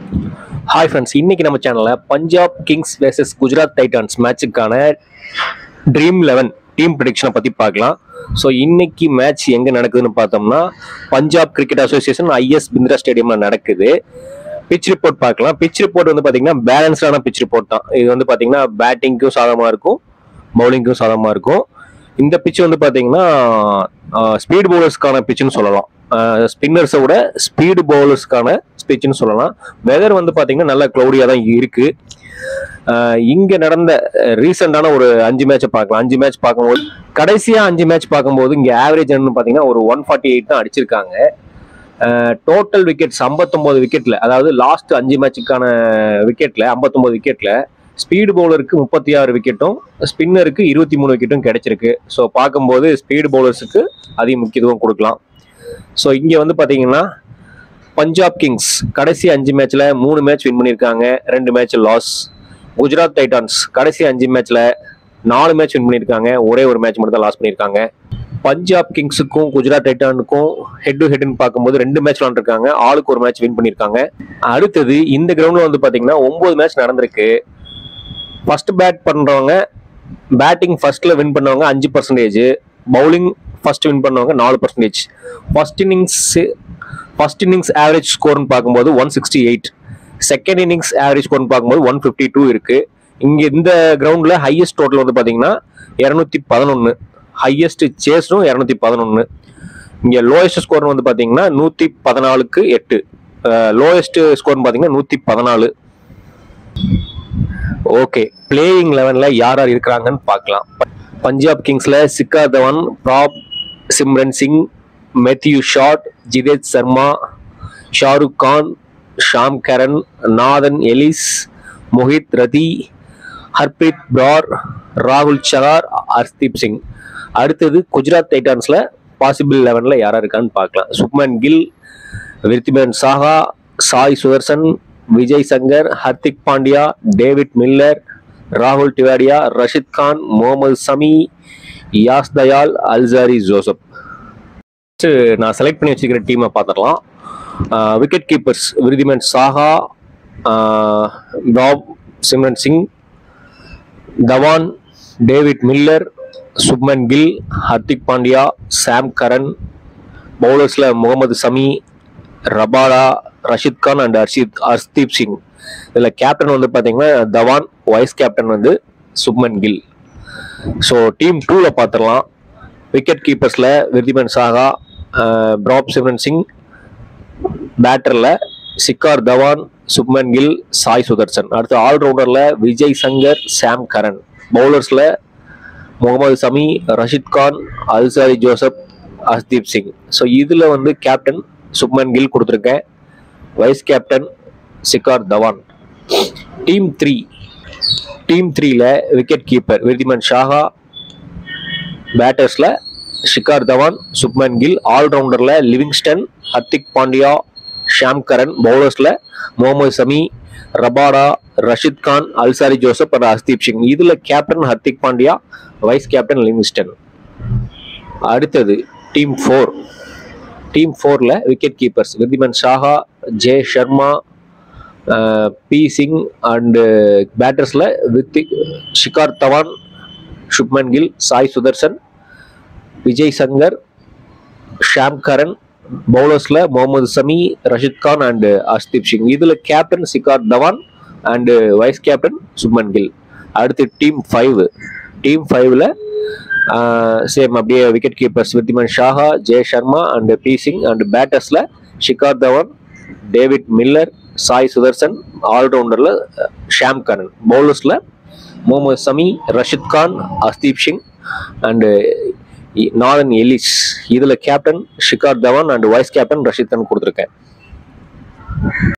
hi friends இன்னைக்கு நம்ம சேனலில் Punjab Kings vs Gujarat Titans மேட்சுக்கான ட்ரீம் லெவன் டீம் ப்ரிடிக்ஷனை பற்றி பார்க்கலாம் ஸோ இன்னைக்கு மேட்ச் எங்கே நடக்குதுன்னு பார்த்தோம்னா Punjab cricket association IS Bindra ஸ்டேடியமில் நடக்குது பிச் ரிப்போர்ட் பார்க்கலாம் பிச் ரிப்போர்ட் வந்து பார்த்தீங்கன்னா பேலன்ஸ்டான பிச் ரிப்போர்ட் தான் இது வந்து பார்த்தீங்கன்னா பேட்டிங்க்கும் சாதகமாக இருக்கும் பவுலிங்க்கும் சாதகமாக இருக்கும் இந்த பிச் வந்து பார்த்தீங்கன்னா ஸ்பீட் பவுலர்ஸ்க்கான பிச்சுன்னு சொல்லலாம் ஸ்பின்னர்ஸை விட ஸ்பீடு பவுலர்ஸ்க்கான பிச்சுன்னு சொல்லலாம் வெதர் வந்து பார்த்தீங்கன்னா நல்ல க்ளௌடியாக தான் இருக்கு ஆஹ் இங்க நடந்த ரீசெண்டான ஒரு அஞ்சு மேட்சை பார்க்கலாம் அஞ்சு மேட்ச் பார்க்கும்போது கடைசியா அஞ்சு மேட்ச் பார்க்கும்போது இங்க ஆவரேஜ் என்னன்னு பார்த்தீங்கன்னா ஒரு ஒன் ஃபார்ட்டி எயிட் தான் அடிச்சிருக்காங்க டோட்டல் விக்கெட்ஸ் 59 விக்கெட்ல அதாவது லாஸ்ட் அஞ்சு மேட்சுக்கான விக்கெட்ல 59 விக்கெட்ல ஸ்பீடு பவுலருக்கு முப்பத்தி ஆறு விக்கெட்டும் ஸ்பின்னருக்கு இருபத்தி மூணு விக்கெட்டும் கிடைச்சிருக்கு ஸோ பார்க்கும்போது ஸ்பீடு பவுலர்ஸுக்கு அதிக முக்கியத்துவம் கொடுக்கலாம் ஸோ இங்கே வந்து பார்த்தீங்கன்னா பஞ்சாப் கிங்ஸ் கடைசி அஞ்சு மேட்ச்ல மூணு மேட்ச் வின் பண்ணியிருக்காங்க ரெண்டு மேட்ச் லாஸ் குஜராத் டைட்டான்ஸ் கடைசி அஞ்சு மேட்ச்ல நாலு மேட்ச் வின் பண்ணியிருக்காங்க ஒரே ஒரு மேட்ச் மட்டும் தான் லாஸ் பண்ணியிருக்காங்க பஞ்சாப் கிங்ஸுக்கும் குஜராத் டைட்டானுக்கும் ஹெட் டு ஹெட்னு பார்க்கும்போது ரெண்டு மேட்ச் விளாண்டுருக்காங்க ஆளுக்கு ஒரு மேட்ச் வின் பண்ணியிருக்காங்க அடுத்தது இந்த கிரவுண்ட்ல வந்து பார்த்தீங்கன்னா ஒன்பது மேட்ச் நடந்திருக்கு ஃபர்ஸ்ட் பேட் பண்றவங்க பேட்டிங் ஃபர்ஸ்ட்ல வின் பண்ணவங்க அஞ்சு பர்சன்டேஜ் பவுலிங் ஃபர்ஸ்ட் வின் பண்ணவங்க நாலு percentage first innings first innings average ஸ்கோர்னு பார்க்கும்போது one sixty eight second innings average ஸ்கோர்னு பார்க்கும்போது ஒன் ஃபிஃப்டி டூ இருக்கு இங்க இந்த கிரவுண்ட்ல ஹையஸ்ட் டோட்டல் வந்து பாத்தீங்கன்னா இரநூத்தி பதினொன்னு ஹையஸ்ட் சேஸும் இரநூத்தி பதினொன்னு இங்க லோயஸ்ட் ஸ்கோர் வந்து பாத்தீங்கன்னா நூத்தி பதினாலுக்கு எட்டு லோயஸ்ட் ஸ்கோர்னு பாத்தீங்கன்னா நூத்தி பதினாலு ஓகே பிளேயிங் லெவன்ல யார் யார் இருக்கிறாங்கன்னு பார்க்கலாம் பஞ்சாப் கிங்ஸ்ல Shikhar Dhawan Prabhsimran Singh Matthew Short Jitesh Sharma Shahrukh Khan Sam Curran Nathan Ellis Mohit Rathee Harpreet Brar ராகுல் சகார் ஹர்தீப் சிங் அடுத்தது குஜராத் டைட்டான்ஸ்ல பாசிபிள் லெவன்ல யாரா இருக்கான்னு பார்க்கலாம் சுப்மன் கில் விருத்திமன் சாஹா சாய் சுதர்சன் விஜய் சங்கர் ஹர்திக் பாண்டியா டேவிட் மில்லர் ராகுல் Tewatia Rashid Khan Mohammed Shami Yash Dayal Alzarri Joseph First நான் செலக்ட் பண்ணி வச்சிருக்கிற டீமை பார்த்துடலாம் wicket keepers Wriddhiman Saha Prabhsimran Singh Dhawan David Miller Shubman Gill Hardik Pandya Sam Curran பவுலர்ஸ்ல முகமது சமி ரபாடா ரஷித் கான் அண்ட் ஹர்ஷித் ஹர்தீப் சிங் இதில் கேப்டன் வந்து பார்த்தீங்கன்னா தவான் வைஸ் கேப்டன் வந்து சுப்மன் கில் ஸோ டீம் டூவில் பார்த்துடலாம் விக்கெட் கீப்பர்ஸில் விருதிமன் சாகா ப்ராப் சிம்ரன் சிங் பேட்டரில் சிக்கார் தவான் சுப்மன் கில் சாய் சுதர்சன் அடுத்து ஆல்ரவுண்டரில் விஜய் சங்கர் சாம் கரன் பவுலர்ஸில் Mohammed Shami Rashid Khan Alzarri Joseph Hardeep Singh so இதில் வந்து கேப்டன் சுப்மன் கில் கொடுத்துருக்கேன் vice captain Shikhar Dhawan team three team த்ரீல விக்கெட் கீப்பர் விருதிமன் ஷாஹா பேட்டர்ஸ்ல ஷிகார் தவான் சுப்மன் கில் ஆல்ரவுண்டர்ல Livingstone Hardik Pandya Sam Curran பவுலர்ஸ்ல Mohammed Shami Rabada Rashid Khan Alzarri Joseph and Hardeep Singh இதுல captain Hardik Pandya vice captain Livingstone அடுத்தது டீம் ஃபோர் டீம் ஃபோர்ல wicket keepers Wriddhiman Saha J Sharma P Singh and பேட்டர்ஸ்ல with Shikhar Dhawan Shubman Gill Sai Sudharsan Vijay Shankar Sam Curran பவுலர்ஸ்ல முகமது சமி ரஷித் கான் அண்ட் ஹர்தீப் சிங் இதுல captain Shikhar Dhawan and vice captain Shubman Gill அடுத்து டீம் ஃபைவ் டீம் ஃபைவ்ல சேம் அப்படியே wicket keepers Wriddhiman Saha J Sharma and P Singh and பேட்டர்ஸ்ல ஷிகார் தவான் டேவிட் மில்லர் சாய் சுதர்சன் ஆல்ரவுண்டர்ல ஷாம் கரன் பவுலர்ஸ்ல Mohammed Shami Rashid Khan Hardeep Singh and Nathan Ellis இதுல captain Shikhar Dhawan and vice captain Rashid Khan கொடுத்துருக்கேன்